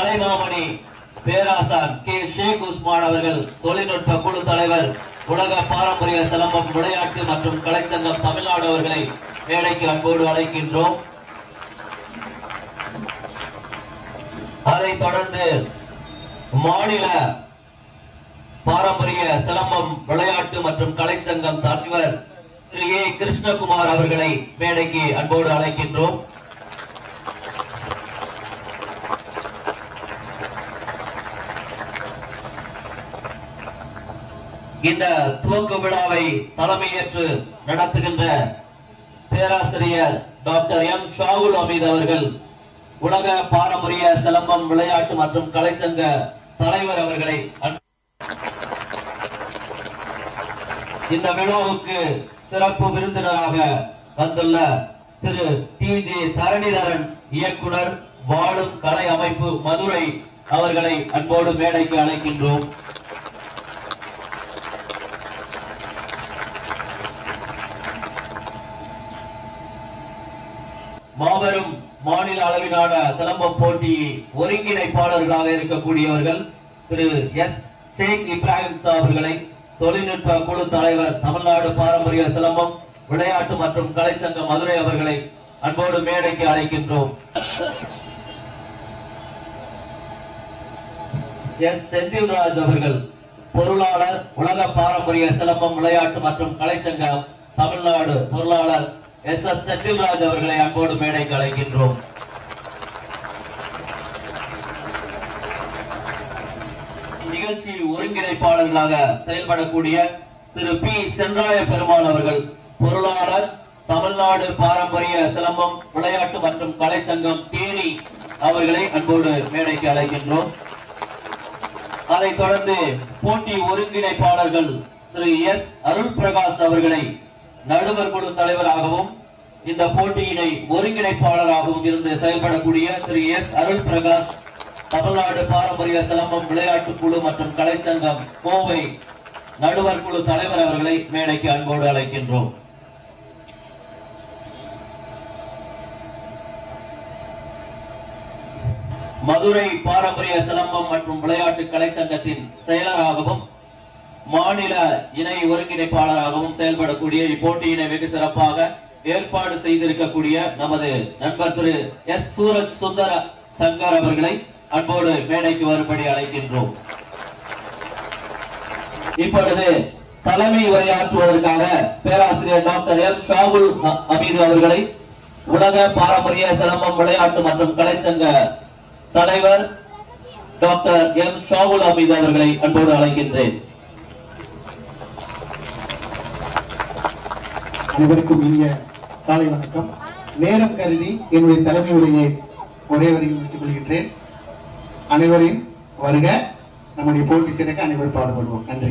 கலைமாமணி பேராசான் கே ஷேக் உஸ்மான் அவர்கள் தொழில்நுட்ப குழு தலைவர் உலக பாரம்பரிய சிலம்பம் விளையாட்டு மற்றும் கலைச்சங்கம் தமிழ்நாடு அவர்களை மேடைக்கு அன்போடு அழைக்கின்றோம் அதைத் தொடர்ந்து மாநில பாரம்பரிய சிலம்பம் விளையாட்டு மற்றும் கலைச்சங்கம் தலைவர் திரு ஏ கிருஷ்ணகுமார் அவர்களை மேடைக்கு அன்போடு அழைக்கின்றோம் இந்த துவக்க விழாவை தலைமையேற்று நடத்துகின்ற பேராசிரியர் டாக்டர் எம் ஷாகுல் அமீத் அவர்கள் உலக பாரம்பரிய சிலம்பம் விளையாட்டு மற்றும் கலைச்சங்க தலைவர் அவர்களை அன்பு- இந்த விழாவுக்கு சிறப்பு விருந்தினராக வந்துள்ள திரு டி ஜே தரணிதரன் இயக்குனர் வாழும் கலை அமைப்பு மதுரை அவர்களை அன்போடு மேடைக்கு அழைக்கின்றோம் மாபெரும் மாநில அளவிலான சிலம்பம் போட்டி ஒருங்கிணைப்பாளர்களாக இருக்கக்கூடியவர்கள் திரு எஸ் ஷேக் இப்ராஹிம் ஷா அவர்களை தொழில்நுட்ப குழு தலைவர் தமிழ்நாடு பாரம்பரிய சிலம்பம் விளையாட்டு மற்றும் கலைச்சங்க மதுரை அவர்களை அன்போடு மேடைக்கு அழைக்கின்றோம் எஸ் செந்தில்ராஜ் அவர்கள் பொருளாளர் உலக பாரம்பரிய சிலம்பம் விளையாட்டு மற்றும் கலைச்சங்கம் தமிழ்நாடு பொருளாளர் எஸ் எஸ் செந்தில்ராஜ் அவர்களை அன்போடு மேடைக்கு அழைக்கின்றோம் நிகழ்ச்சி ஒருங்கிணைப்பாளர்களாக செயல்படக்கூடிய திரு பி சென்றாய பெருமாள் அவர்கள் பொருளாளர் தமிழ்நாடு பாரம்பரிய சிலம்பம் விளையாட்டு மற்றும் கலைச்சங்கம் தேனி அவர்களை அன்போடு மேடைக்கு அழைக்கின்றோம் அதைத் தொடர்ந்து போட்டி ஒருங்கிணைப்பாளர்கள் திரு எஸ் அருள் பிரகாஷ் அவர்களை நடுவர் குழு தலைவராகவும் இந்த போட்டியினை ஒருங்கிணைப்பாளராகவும் இருந்து செயல்படக்கூடிய திரு எஸ் அருள் பிரகாஷ் தமிழ்நாடு பாரம்பரிய சிலம்பம் விளையாட்டு குழு மற்றும் கலைச்சங்கம் கோவை நடுவர் குழு தலைவர் அவர்களை மேடைக்கு அன்போடு அழைக்கின்றோம் மதுரை பாரம்பரிய சிலம்பம் மற்றும் விளையாட்டு கலைச்சங்கத்தின் செயலராகவும் மாநில இணை ஒருங்கிணைப்பாளராகவும் செயல்படக்கூடிய இப்போட்டியினை வெகு சிறப்பாக ஏற்பாடு செய்திருக்கக்கூடிய நமது நண்பர் திரு எஸ் சூரஜ் சுந்தர சங்கர் அவர்களை அன்போடு மேடைக்கு வரும்படி அழைக்கின்றோம் இப்பொழுது தலைமை உரையாற்றுவதற்காக பேராசிரியர் டாக்டர் எம் ஷாகுல் அ- அமீது அவர்களை உலக பாரம்பரிய சிலம்பம் விளையாட்டு மற்றும் கலைச்சங்க தலைவர் டாக்டர் எம் ஷாகுல் அமீது அவர்களை அன்போடு அழைக்கின்றேன் அனைவருக்கும் இனிய காலை வணக்கம் நேரம் கருதி என்னுடைய தலைமை உரையை ஒரே வரியில் முடித்துக் கொள்கின்றேன் அனைவரின் வருக நம்முடைய போட்டி சிறக்க அனைவரும் பாடுபடுவோம் நன்றி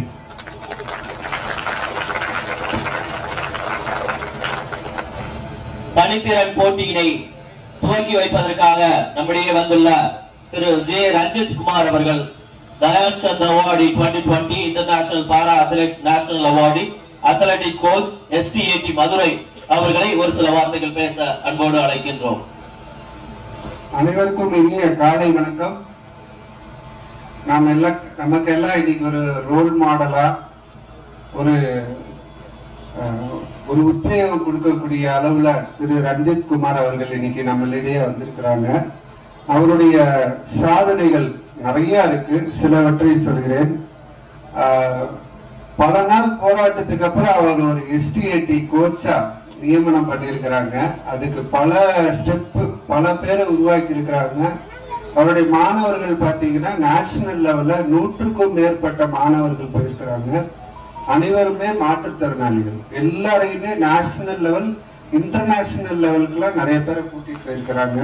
தனித்திறன் போட்டியினை துவக்கி வைப்பதற்காக நம்மிடையே வந்துள்ள திரு ஜே ரஞ்சித் குமார் அவர்கள் Dhyan Chand awardee 2020 international para athlete national awardee athletic coach SDAT Madurai அவர்களை ஒரு சில வார்த்தைகள் பேச அன்போடு அழைக்கின்றோம் அனைவருக்கும் இனிய காலை வணக்கம் நாம் எல்லாம் நமக்கெல்லாம் இன்னைக்கு ஒரு ரோல் மாடலா ஒரு அஹ், ஒரு உத்வேகம் கொடுக்கக்கூடிய அளவுல திரு ரஞ்சித் குமார் அவர்கள் இன்னைக்கு நம்மளிடையே வந்திருக்கிறாங்க அவருடைய சாதனைகள் நிறைய இருக்கு சிலவற்றை சொல்கிறேன் ஆஹ், பல நாள் போராட்டத்துக்கு அப்புறம் அவர் ஒரு எஸ்டிஏடி கோச்சா நியமனம் பண்ணியிருக்கிறாங்க அதுக்கு பல ஸ்டெப் பல பேரை உருவாக்கி இருக்கிறாங்க அவருடைய மாணவர்கள் பார்த்தீங்கன்னா நேஷனல் லெவல்ல நூற்றுக்கும் மேற்பட்ட மாணவர்கள் போயிருக்கிறாங்க அனைவருமே மாற்றுத்திறனாளிகள் எல்லாரையுமே நேஷனல் லெவல் இன்டர்நேஷனல் லெவலுக்குலாம் நிறைய பேரை கூட்டிட்டு போயிருக்கிறாங்க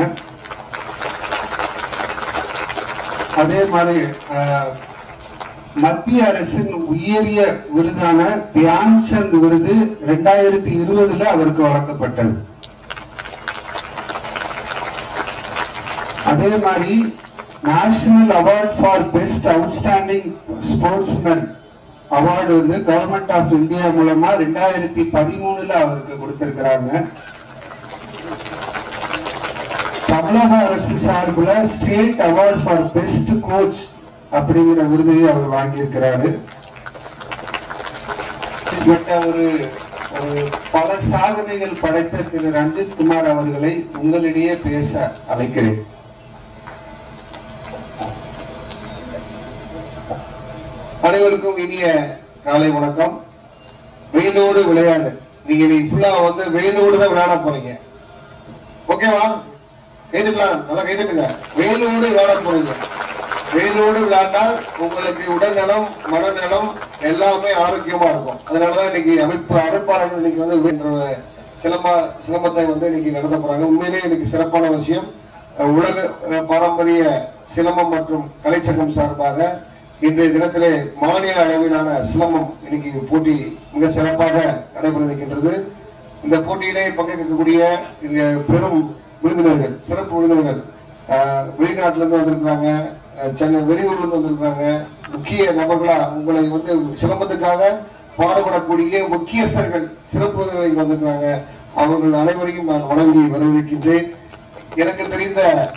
அதே மாதிரி ஆஹ், மத்திய அரசின் உயரிய விருதான தியான் சந்த் விருது ரெண்டாயிரத்தி இருபதுல அவருக்கு வழங்கப்பட்டது அதே மாதிரி national award for best outstanding sportsman award வந்து கவர்மெண்ட் ஆஃப் இந்தியா மூலமா ரெண்டாயிரத்தி பதிமூணுல அவருக்கு கொடுத்திருக்கிறாங்க தமிழ் தமிழக அரசு சார்பில் state award for best coach அப்படிங்கிற விருதையை அவர் வாங்கியிருக்கிறாரு இப்படிப்பட்ட ஒரு ஒரு பல சாதனைகள் படைத்த திரு ரஞ்சித் குமார் அவர்களை உங்களிடையே பேச அழைக்கிறேன் அனைவருக்கும் இனிய காலை வணக்கம் வெயிலோடு விளையாடு நீங்க நீ ஃபுல்லா வந்து வெயிலோடு தான் விளையாட போறீங்க ஓகேவா கைதுக்கலாம் நல்லா கைதுக்குங்க வெயிலோடு விளையாட போறீங்க வெயிலோடு விளையாண்டால் உங்களுக்கு உடல் நலம் மனநலம் எல்லாமே ஆரோக்கியமா இருக்கும் அதனாலதான் இன்னைக்கு அமைப்பு அமைப்பாளர்கள் இன்னைக்கு வந்து வேண்டுற சிலம்ப சிலம்பத்தை வந்து இன்னைக்கு நடத்த போறாங்க உண்மையிலேயே இன்னைக்கு சிறப்பான விஷயம் அஹ் உலக அஹ், பாரம்பரிய சிலம்பம் மற்றும் கலைச்சங்கம் சார்பாக இன்றைய தினத்திலே மாநில அளவிலான சிலம்பம் இன்னைக்கு போட்டி மிக சிறப்பாக நடைபெற இருக்கின்றது இந்த போட்டியிலே பங்கேற்கக்கூடிய இங்க பெரும் விருந்தினர்கள் சிறப்பு விருந்தினர்கள் ஆஹ், வெளிநாட்டுல இருந்து வந்திருக்கிறாங்க அஹ், சென்னை வெளியூர்ல இருந்து வந்திருக்கிறாங்க முக்கிய நபர்களா உங்களை வந்து சிலம்பத்துக்காக பாடுபடக்கூடிய முக்கியஸ்தர்கள் சிறப்பு விருந்தினர்கள் வந்திருக்கிறாங்க அவர்கள் அனைவரையும் நான் வணங்கி வரவேற்கின்றேன் எனக்கு தெரிந்த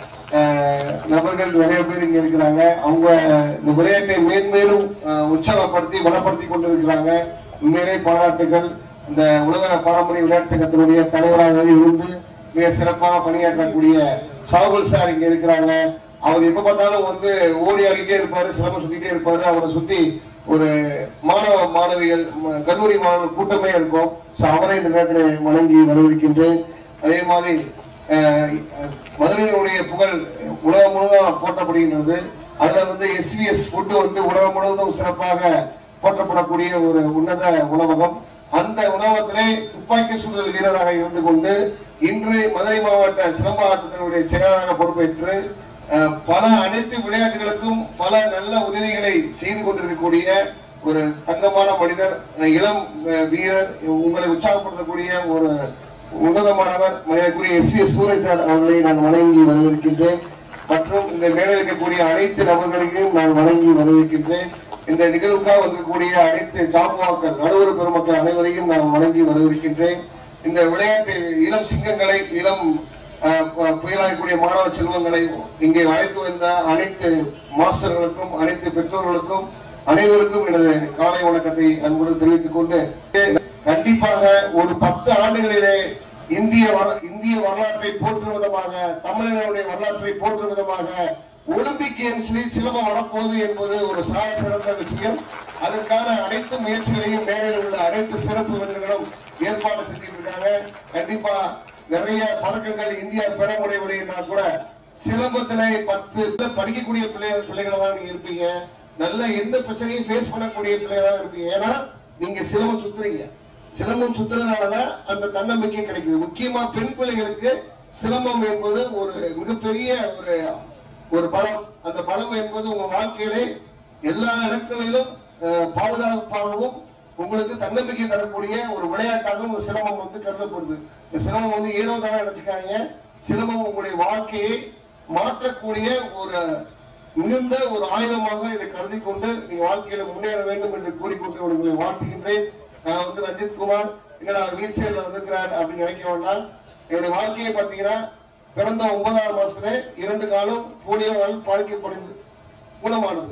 அஹ், நபர்கள் நிறைய பேர் இங்க இருக்கிறாங்க அவங்க இந்த விளையாட்டை மேன்மேலும் அஹ், உற்சாகப்படுத்தி வளப்படுத்தி கொண்டிருக்கிறாங்க உண்மையிலே பாராட்டுகள் இந்த உலக பாரம்பரிய விளையாட்டு சங்கத்தினுடைய தலைவராக இருந்து மிக சிறப்பாக பணியாற்றக்கூடிய சாகுல் சார் இங்க இருக்கிறாங்க அவர் எப்ப பார்த்தாலும் வந்து ஓடி ஆடிட்டே இருப்பாரு சிரமம் சுத்திட்டே இருப்பாரு அவரை சுத்தி ஒரு மாணவ மாணவிகள் ம- கல்லூரி மாணவர்கள் கூட்டமே இருக்கும் சோ அவரை இந்த நேரத்தில் வணங்கி வரவேற்கின்றேன் அதே மாதிரி அஹ், மதுரையினுடைய புகழ் உலகம் முழுவதும் போற்றப்படுகின்றது அதுல வந்து எஸ்விஎஸ் ஃபுட்டு வந்து உலகம் முழுவதும் சிறப்பாக போற்றப்படக்கூடிய ஒரு உன்னத உணவகம் அந்த உணவகத்திலே துப்பாக்கி சுடுதல் வீரராக இருந்து கொண்டு இன்று மதுரை மாவட்ட சிலம்ப ஆட்டத்தினுடைய செயலாளராக பொறுப்பேற்று அஹ், பல அனைத்து விளையாட்டுகளுக்கும் பல நல்ல உதவிகளை செய்து கொண்டிருக்கக்கூடிய ஒரு தங்கமான மனிதர் அஹ், இளம் அஹ், வீரர் உங்களை உற்சாகப்படுத்தக்கூடிய ஒரு உன்னதமானவர் மரியாதைக்குரிய எஸ் பி சூரஜ் சார் அவர்களை நான் வணங்கி வரவேற்கின்றேன் மற்றும் இந்த மேடையில் இருக்கக்கூடிய அனைத்து நபர்களையும் நான் வணங்கி வரவேற்கின்றேன் இந்த நிகழ்வுக்காக வந்திருக்கக்கூடிய அனைத்து ஜாம்பவாக்கள் நடுவர் பெருமக்கள் அனைவரையும் நான் வணங்கி வரவேற்கின்றேன் இந்த விளையாட்டு இளம் சிங்கங்களை இளம் அஹ், பு- புயலாகக்கூடிய மாணவ செல்வங்களை இங்கே அழைத்து வந்த அனைத்து மாஸ்டர்களுக்கும் அனைத்து பெற்றோர்களுக்கும் அனைவருக்கும் எனது காலை வணக்கத்தை அன்புடன் தெரிவித்துக் கொண்டு கண்டிப்பாக ஒரு பத்து ஆண்டுகளிலே இந்திய வர- இந்திய வரலாற்றை போற்றும் விதமாக தமிழர்களுடைய வரலாற்றை போற்றும் விதமாக ஒலிம்பிக் கேம்ஸ்லில் சிலம்பம் வரப்போகுது என்பது ஒரு சால சிறந்த விஷயம் அதற்கான அனைத்து முயற்சிகளையும் மேடையில் உள்ள அனைத்து சிறப்பு விருதுகளும் ஏற்பாடு செஞ்சுட்டு இருக்காங்க கண்டிப்பா நிறைய பதக்கங்கள் இந்தியா பெற முடியவில்லைன்னா கூட சிலம்பத்திலே பத்து இதுல படிக்கக்கூடிய பிள்ளைகள் பிள்ளைகளா தான் நீங்க இருப்பீங்க நல்ல எந்த பிரச்சனையும் ஃபேஸ் பண்ணக்கூடிய பிள்ளைகளா தான் இருப்பீங்க ஏன்னா நீங்க சிலம்பம் சுத்துறீங்க சிலம்பம் சுத்துறதுனாலதான் அந்த தன்னம்பிக்கை கிடைக்குது முக்கியமா பெண் பிள்ளைகளுக்கு சிலம்பம் என்பது ஒரு மிகப்பெரிய ஒரு ஒரு பலம் அந்த பலம் என்பது உங்க வாழ்க்கையிலே எல்லா இடங்களிலும் அஹ், பாதுகாப்பாகவும் உங்களுக்கு தன்னம்பிக்கை தரக்கூடிய ஒரு விளையாட்டாகவும் இந்த சிலம்பம் வந்து கருதப்படுது இந்த சிலம்பம் வந்து ஏனோ தானே நினைச்சுக்காங்க சிலம்பம் உங்களுடைய வாழ்க்கையை மாற்றக்கூடிய ஒரு மிகுந்த ஒரு ஆயுதமாக இதை கருதி கொண்டு நீங்க வாழ்க்கையில முன்னேற வேண்டும் என்று கூறிக்கொண்டு உங்களை வாழ்த்துகின்றேன் நான் வந்து ரஞ்சித் குமார் என்னடா வீல் சேர்ல வந்திருக்கிறார் அப்படின்னு நினைக்க வேண்டாம் என்னுடைய வாழ்க்கையை பாத்தீங்கன்னா பிறந்த ஒன்பதாம் மாசத்துல இரண்டு காலம் போலியோவால் பாதிக்கப்படுது குணமானது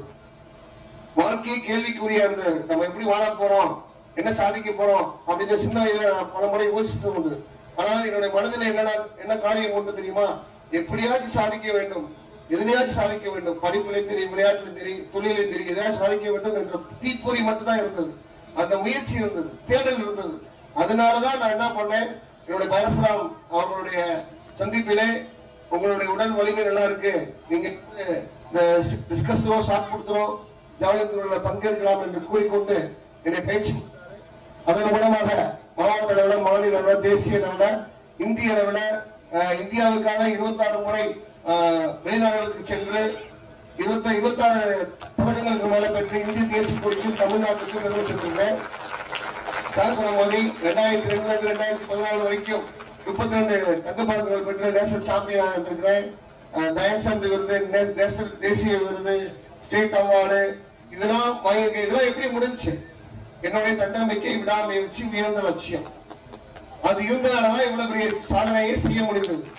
வாழ்க்கையை கேள்விக்குறியா இருந்தது நம்ம எப்படி வாழ போறோம் என்ன சாதிக்க போறோம் அப்படின்னு சின்ன வயதுல நான் பல முறை யோசித்தது உண்டு ஆனால் என்னுடைய மனதில் என்ன என்ன காரியம் உண்டு தெரியுமா எப்படியாச்சும் சாதிக்க வேண்டும் எதிலையாச்சும் சாதிக்க வேண்டும் படிப்புலையும் தெரியும் விளையாட்டுலையும் தெரியும் தொழிலையும் தெரியும் எதையாச்சும் சாதிக்க வேண்டும் என்ற தீப்பொறி மட்டும்தான் இருந்தது அந்த முயற்சி இருந்தது தேடல் இருந்தது அதனாலதான் நான் என்ன பண்ணேன் என்னுடைய பரசுராம் அவர்களுடைய சந்திப்பிலே உங்களுடைய உடல் வலிமை நல்லா இருக்கு நீங்க வந்து இந்த டிஸ்கஸ்லோ ஷார்ட் கொடுத்துறோம் ஜவளித்துறையில பங்கேற்கலாம் என்று கூறிக்கொண்டு என்னை பேச்சு கொடுத்தாரு. அதன் மூலமாக மாவட்ட அளவில் மாநில அளவில் தேசிய அளவில் இந்திய அளவில் அஹ், இந்தியாவுக்காக இருபத்தாறு முறை அஹ், வெளிநாடுகளுக்கு சென்று இருபத்தி இருபத்தாறு பதக்கங்களுக்கு மேல பெற்று இந்திய தேசிய கொடிக்கும் தமிழ்நாட்டுக்கும் நிர்வகிச்சிருக்கேன் சார் சொன்ன மாதிரி ரெண்டாயிரத்தி ரெண்டுல இருந்து ரெண்டாயிரத்தி பதினாலு வரைக்கும் முப்பத்தி ரெண்டு தங்கப்பதக்கங்கள் பெற்று நேஷனல் சாம்பியனாக இருந்திருக்கிறேன் அஹ் தயன்சந்த் விருது நே- நேஷனல் தேசிய விருது ஸ்டேட் அவார்டு இதெல்லாம் வாங்கியிருக்கேன் இதெல்லாம் எப்படி முடிஞ்சுச்சு என்னுடைய தன்னம்பிக்கை விடாமுயற்சி உயர்ந்த லட்சியம் அது இருந்தனாலதான் இவ்வளவு பெரிய சாதனையை செய்ய முடிந்தது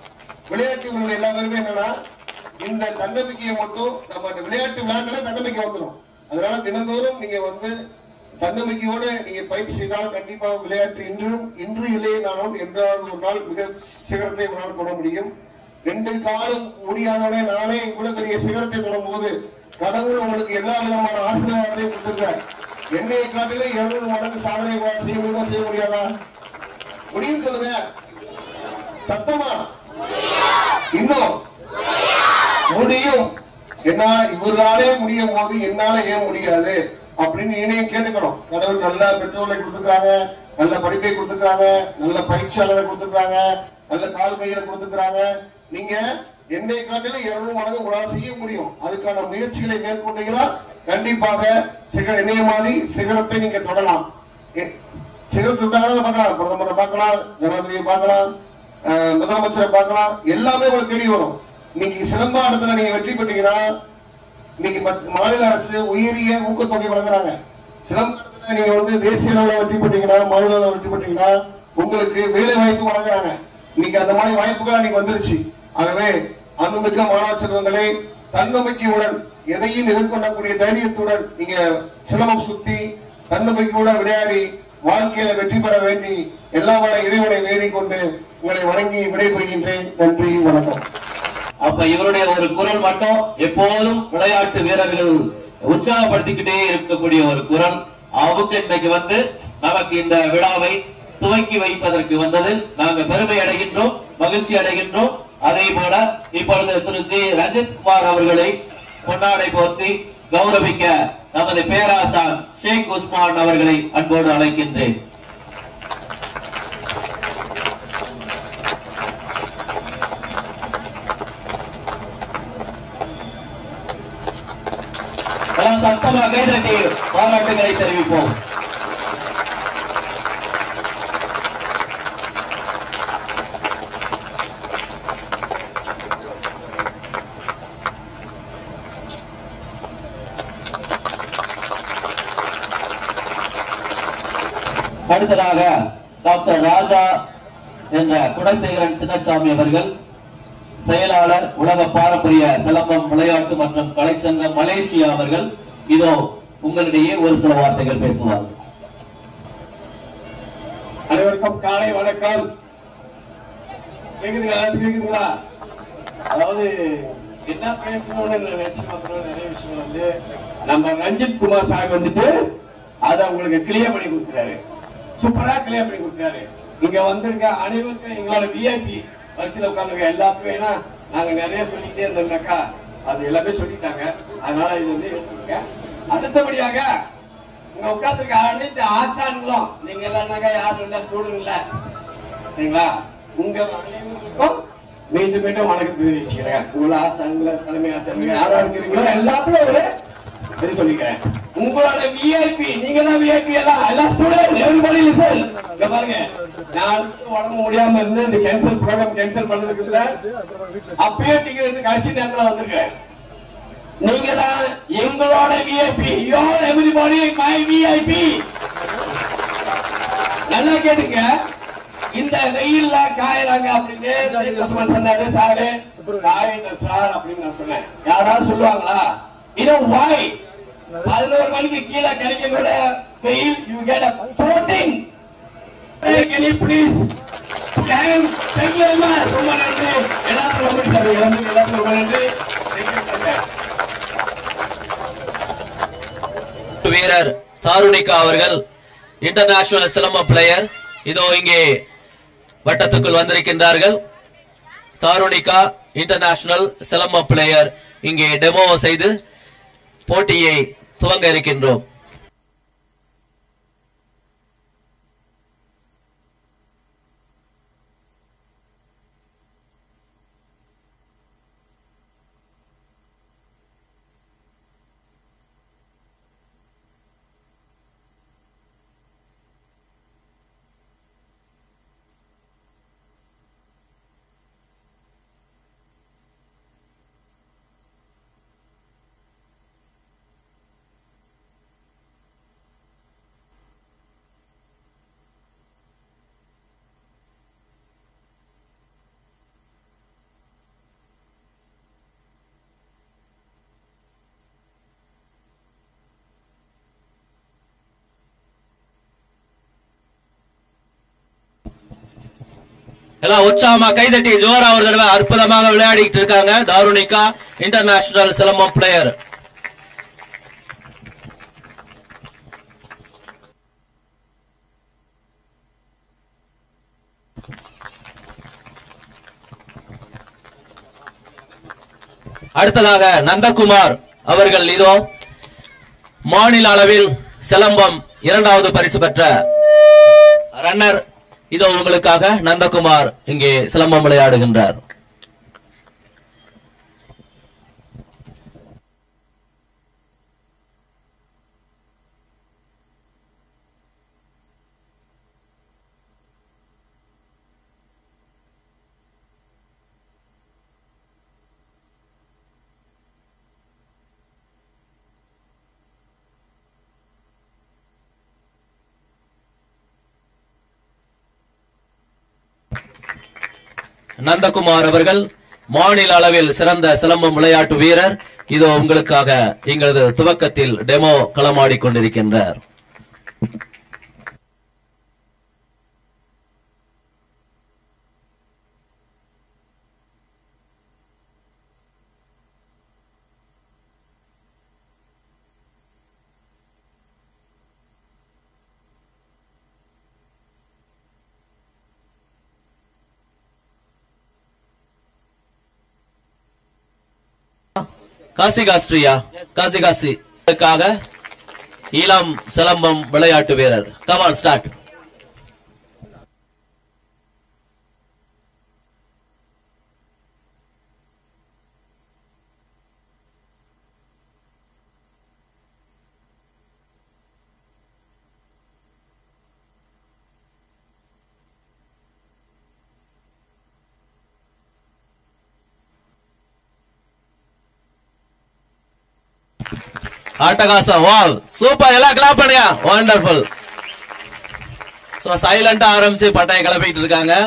விளையாட்டு உள்ள எல்லா பேருமே என்னன்னா இந்த தன்னம்பிக்கையை மட்டும் நம்ம அந்த விளையாட்டு விளையாட்டுல தன்னம்பிக்கை வந்துடும் அதனால தினந்தோறும் நீங்க வந்து தன்னம்பிக்கையோட நீங்க பயிற்சி செய்தால் கண்டிப்பா விளையாட்டு இன்றும் இன்று இல்லைனாலும் என்றாவது ஒரு நாள் மிக சிகரத்தை உங்களால் தொட முடியும் ரெண்டு காலம் முடியாதவனே நானே இவ்வளவு பெரிய சிகரத்தை தொடும் போது கடவுள் உங்களுக்கு எல்லா விதமான ஆசீர்வாதத்தையும் கொடுத்திருக்கார் என்னையை காட்டிலும் இருநூறு மடங்கு சாதனை செய்ய முடியுமா செய்ய முடியாதா முடியும் சொல்லுங்க சத்தமா இன்னும் முடியும் என்ன இவர்களாலே முடியும் போது என்னால ஏன் முடியாது அப்படின்னு இணையம் கேட்டுக்கணும் கடவுள் நல்ல பெற்றோர்களை கொடுத்துக்கிறாங்க நல்ல படிப்பை கொடுத்துக்கிறாங்க நல்ல பயிற்சியாளரை கொடுத்துக்கிறாங்க நல்ல கால் கையில கொடுத்துக்கிறாங்க நீங்க என்னை காட்டிலும் இருநூறு மடங்கு உங்களால் செய்ய முடியும் அதுக்கான முயற்சிகளை மேற்கொண்டீங்கன்னா கண்டிப்பாக சிகர என்னைய மாதிரி சிகரத்தை நீங்க தொடலாம் எ- சிகரத்தை பார்க்கலாம் பிரதமரை பார்க்கலாம் ஜனாதிபதியை பார்க்கலாம் அஹ் முதலமைச்சரை பார்க்கலாம் எல்லாமே உங்களுக்கு தெரிய வரும் இன்னைக்கு சிலம்பாட்டத்துல நீங்க வெற்றி பெற்றீங்கன்னா இன்னைக்கு மத்- மாநில அரசு உயரிய ஊக்கத்தொகை வழங்குறாங்க சிலம்பாட்டத்துல நீங்க வந்து தேசிய அளவுல வெற்றி பெற்றீங்கன்னா மாநில அளவுல வெற்றி பெற்றீங்கன்னா உங்களுக்கு வேலை வாய்ப்பு வழங்குறாங்க இன்னைக்கு அந்த மாதிரி வாய்ப்புகள் இன்னைக்கு வந்துருச்சு ஆகவே அன்புமிக்க மாணவ செல்வங்களே தன்னம்பிக்கையுடன் எதையும் எதிர்கொள்ளக்கூடிய தைரியத்துடன் நீங்க சிலம்பம் சுத்தி தன்னம்பிக்கையுடன் விளையாடி வாழ்க்கையில வெற்றி பெற வேண்டி எல்லா வள இறைவனை வேண்டிக் கொண்டு உங்களை வணங்கி விடைபெறுகின்றேன் நன்றி வணக்கம் அப்ப இவருடைய ஒரு குரல் மட்டும் எப்போதும் விளையாட்டு வீரர்கள் உற்சாகப்படுத்திக்கிட்டே இருக்கக்கூடிய ஒரு குரல் அவங்க இன்னைக்கு வந்து நமக்கு இந்த விழாவை துவக்கி வைப்பதற்கு வந்தது நாங்க பெருமை அடைகின்றோம் மகிழ்ச்சி அடைகின்றோம் அதே போல இப்பொழுது திரு ஜி ரஞ்சித் குமார் அவர்களை பொன்னாடை போர்த்தி கௌரவிக்க நமது பேராசான் ஷேக் உஸ்மான் அவர்களை அன்போடு அழைக்கின்றேன் எல்லாம் சத்தமாக கைதட்டி பாராட்டுகளை தெரிவிப்போம் அடுத்ததாக டாக்டர் ராஜா என்ற குணசேகரன் சின்னசாமி அவர்கள் செயலாளர் உலக பாரம்பரிய சிலம்பம் விளையாட்டு மற்றும் கலைச்சங்கம் மலேசியா அவர்கள் இதோ உங்களிடையே ஒரு சில வார்த்தைகள் பேசுவார்கள் அனைவருக்கும் காலை வணக்கம் கேக்குதுங்களா கேக்குதுங்களா அதாவது என்ன பேசணும்னு நினைச்சு பார்த்தோம் நிறைய விஷயம் வந்து நம்ம ரஞ்சித் குமார் சார் வந்துட்டு அதை உங்களுக்கு கிளியர் பண்ணி கொடுத்துறாரு சூப்பரா கிளியர் பண்ணி கொடுத்தாரு இங்க வந்திருக்க அனைவருக்கும் எங்களோட விஐபி வரிசையில் உட்காந்துருக்க எல்லாத்துக்கும் ஏன்னா நாங்க நிறைய சொல்லிக்கிட்டே இருந்தோம்னாக்கா அது எல்லாமே சொல்லிட்டாங்க அதனால இது வந்து எடுத்துக்க அடுத்தபடியாக இங்க உட்கார்ந்திருக்க அனைத்து ஆசான்களும் நீங்க எல்லாம்னாக்கா யாரும் இல்ல ஸ்டூடெண்ட் இல்ல சரிங்களா உங்கள் அனைவருக்கும் மீண்டும் மீண்டும் வணக்கம் தெரிவிச்சுக்கிறேன் உங்களோட ஆசான்கள் தலைமை ஆசான்கள் யாரா இருக்கிறீங்களோ எல்லாத்துக்கும் ஒரு சரி சொல்லிக்கிறேன் உங்களோட விஐபி நீங்க தான் விஐபி எல்லாம் எல்லா ஸ்டூடெண்ட் எவ்ரிபடி லிசன் இங்க பாருங்க நான் உடம்பு முடியாம இருந்து இந்த கேன்சல் ப்ரோக்ராம் கேன்சல் பண்ணதுக்கு இல்ல அப்பயே டிக்கெட் எடுத்து கடைசி நேரத்துல வந்திருக்கேன் நீங்க தான் எங்களோட VIP yo everybody my VIP நல்லா கேட்டுங்க இந்த வெயில்ல காயறாங்க அப்படின்னு கஸ்டமர் சொன்னாரு சாரு காயிட்ட சார் அப்படின்னு நான் சொன்னேன் யாராவது சொல்லுவாங்களா இது வாய் பதினோரு மணிக்கு கீழே கிடைக்கக்கூட while you get a protein can you please thank thank you ரொம்ப நன்றி எல்லாரும் ரொம்ப சார் எல்லாரும் எல்லாரும் ரொம்ப நன்றி Thank you, sir. வீரர் தாருணிகா அவர்கள் இன்டர்நேஷனல் சிலம்ப பிளேயர் இதோ இங்கே வட்டத்துக்குள் வந்திருக்கின்றார்கள் தாருணிகா இன்டர்நேஷனல் சிலம்ப பிளேயர் இங்கே டெமோ செய்து போட்டியை துவங்க இருக்கின்றோம் எல்லாம் உற்சாகமா கைதட்டி ஜோரா ஒரு தடவை அற்புதமாக விளையாடிட்டு இருக்காங்க தாருணிகா இன்டர்நேஷனல் சிலம்பம் பிளேயர் அடுத்ததாக நந்தகுமார் அவர்கள் இதோ மாநில அளவில் சிலம்பம் இரண்டாவது பரிசு பெற்ற ரன்னர் இதோ உங்களுக்காக நந்தகுமார் இங்கே சிலம்பம் விளையாடுகின்றார் நந்தகுமார் அவர்கள் மாநில அளவில் சிறந்த சிலம்பம் விளையாட்டு வீரர் இதோ உங்களுக்காக எங்களது துவக்கத்தில் டெமோ களமாடிக் கொண்டிருக்கின்றார் காசி காஸ்ட்ரியா காசி காசி இதுக்காக இளம் சிலம்பம் விளையாட்டு வீரர் கமான் ஸ்டார்ட் அட்டகாசம் வாவ் சூப்பர் எல்லாம் கிளாப் பண்ணுங்க வண்டர்ஃபுல் சோ சைலண்டா ஆரம்பிச்சு பட்டையை கிளப்பிட்டு இருக்காங்க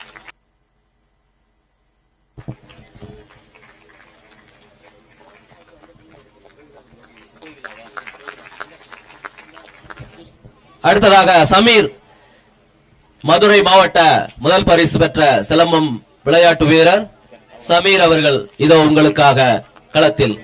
அடுத்ததாக சமீர் மதுரை மாவட்ட முதல் பரிசு பெற்ற சிலம்பம் விளையாட்டு வீரர் சமீர் அவர்கள் இதோ உங்களுக்காக களத்தில்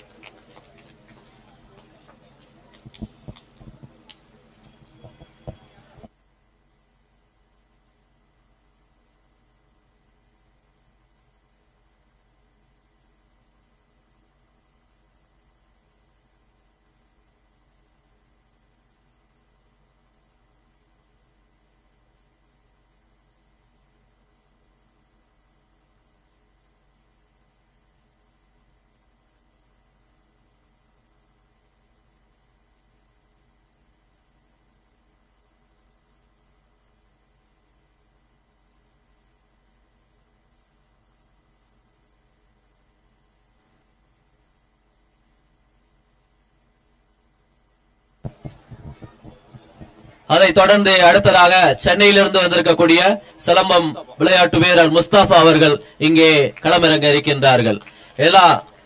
அதைத் தொடர்ந்து அடுத்ததாக சென்னையிலிருந்து வந்திருக்கக்கூடிய சிலம்பம் விளையாட்டு வீரர் முஸ்தாபா அவர்கள் இங்கே களமிறங்க இருக்கின்றார்கள் எல்லா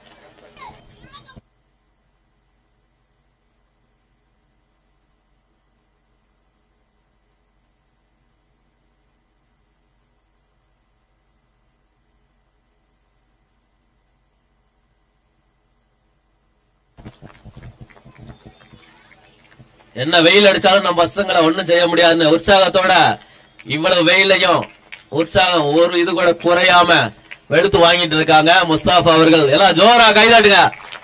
என்ன வெயில் அடிச்சாலும் நம்ம பசங்களை ஒண்ணும் செய்ய முடியாதுன்னு உற்சாகத்தோட இவ்வளவு வெயிலையும் உற்சாகம் ஒரு இது கூட குறையாம வெளுத்து வாங்கிட்டு இருக்காங்க முஸ்தாபா அவர்கள் எல்லாம் ஜோரா கைதாட்டுங்க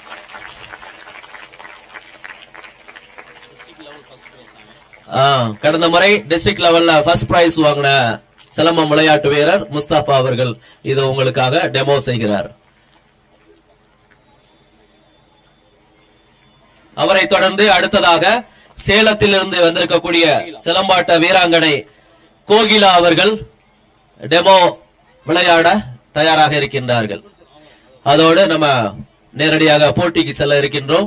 ஆ, கடந்த முறை டிஸ்ட்ரிக்ட் லெவல்ல ஃபர்ஸ்ட் பிரைஸ் வாங்கின சிலம்பம் விளையாட்டு வீரர் முஸ்தாபா அவர்கள் இது உங்களுக்காக டெமோ செய்கிறார் அவரை தொடர்ந்து அடுத்ததாக சேலத்திலிருந்து வந்திருக்கக்கூடிய சிலம்பாட்ட வீராங்கனை கோகிலா அவர்கள் டெமோ விளையாட தயாராக இருக்கின்றார்கள் அதோடு நம்ம நேரடியாக போட்டிக்கு செல்ல இருக்கின்றோம்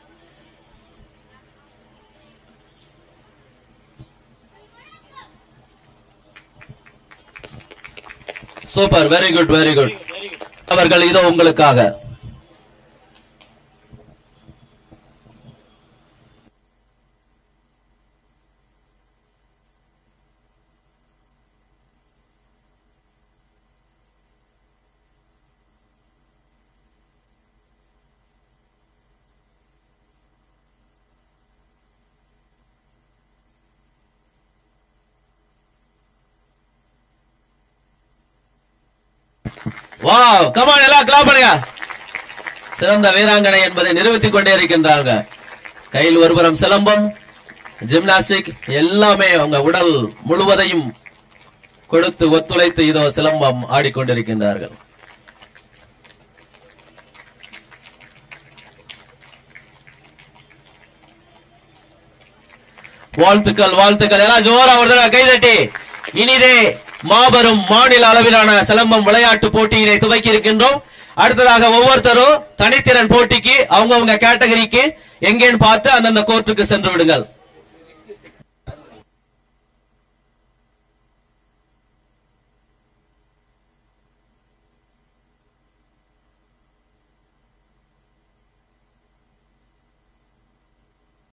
super very good very good அவர்கள் இதோ உங்களுக்காக வாவ் கமான் எல்லாம் கிளாப் பண்ணுங்க சிறந்த வீராங்கனை என்பதை நிரூபித்துக் கொண்டே இருக்கின்றாங்க கையில் ஒருபுறம் சிலம்பம் ஜிம்னாஸ்டிக் எல்லாமே அவங்க உடல் முழுவதையும் கொடுத்து ஒத்துழைத்து இதோ சிலம்பம் ஆடிக்கொண்டிருக்கின்றார்கள் வாழ்த்துக்கள் வாழ்த்துக்கள் எல்லாம் ஜோரா ஒரு தடவை கைதட்டி இனிதே மாபெரும் மாநில அளவிலான சிலம்பம் விளையாட்டு போட்டியினை துவக்கி இருக்கின்றோம் அடுத்ததாக ஒவ்வொருத்தரும் தனித்திறன் போட்டிக்கு அவங்கவங்க கேட்டகரிக்கு எங்கேன்னு பார்த்து அந்தந்த கோர்ட்டுக்கு சென்று விடுங்கள்